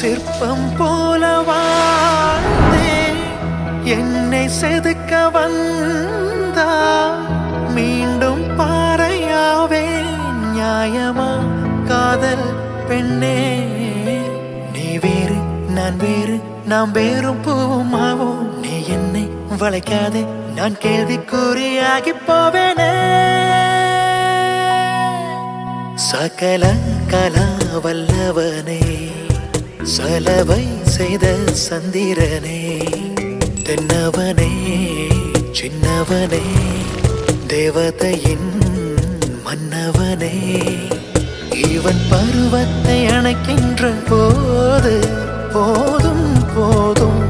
சிற்பம் போல வாழ்ந்தே என்னை செதுக்க வந்தா மீண்டும் பாறையாவே நியாயமா காதல் பெண்ணே நீ வேறு நான் வேறு நாம் வேறும் பூவுமாவோம் நீ என்னை வளைக்காதே நான் கேள்விக்குறியாகி போவேனே சகல கலா வல்லவனே சலவை செய்த சந்திரனே தென்னவனே சின்னவனே தேவதையின் மன்னவனே இவன் பருவத்தை அணைக்கின்ற போது போதும் போதும்